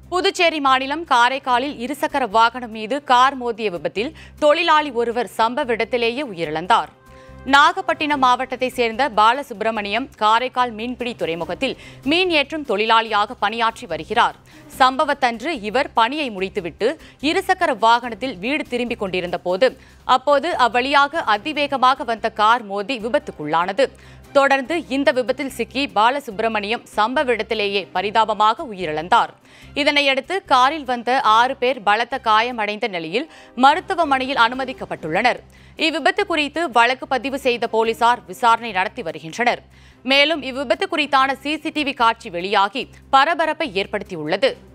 புதுச்சேரி மாநிலம் காரைக்காலில் இருசக்கர வாகனம் மீது கார் மோதிய விபத்தில் தொழிலாளி ஒருவர் சம்பவ இடத்திலேயே உயிரிழந்தார் நாகப்பட்டினம் மாவட்டத்தைச் சேர்ந்த பாலசுப்பிரமணியம் காரைக்கால் மீன்பிடி துறைமுகத்தில் மீன் ஏற்றும் தொழிலாளியாக பணியாற்றி வருகிறார் சம்பவத்தன்று இவர் பணியை முடித்துவிட்டு இருசக்கர வாகனத்தில் வீடு திரும்பிக் கொண்டிருந்த போது அப்போது அவ்வழியாக அதிவேகமாக வந்த கார் மோதி விபத்துக்குள்ளானது தொடர்ந்து இந்த விபத்தில் சிக்கி பாலசுப்பிரமணியம் சம்பவ இடத்திலேயே பரிதாபமாக உயிரிழந்தார் இதனையடுத்து காரில் வந்த ஆறு பேர் பலத்த காயமடைந்த நிலையில் மருத்துவமனையில் அனுமதிக்கப்பட்டுள்ளனர் இவ்விபத்து குறித்து வழக்கு பதிவு செய்த போலீசார் விசாரணை நடத்தி வருகின்றனர் மேலும் இவ்விபத்து குறித்தான சிசிடிவி காட்சி வெளியாகி பரபரப்பை ஏற்படுத்தியுள்ளது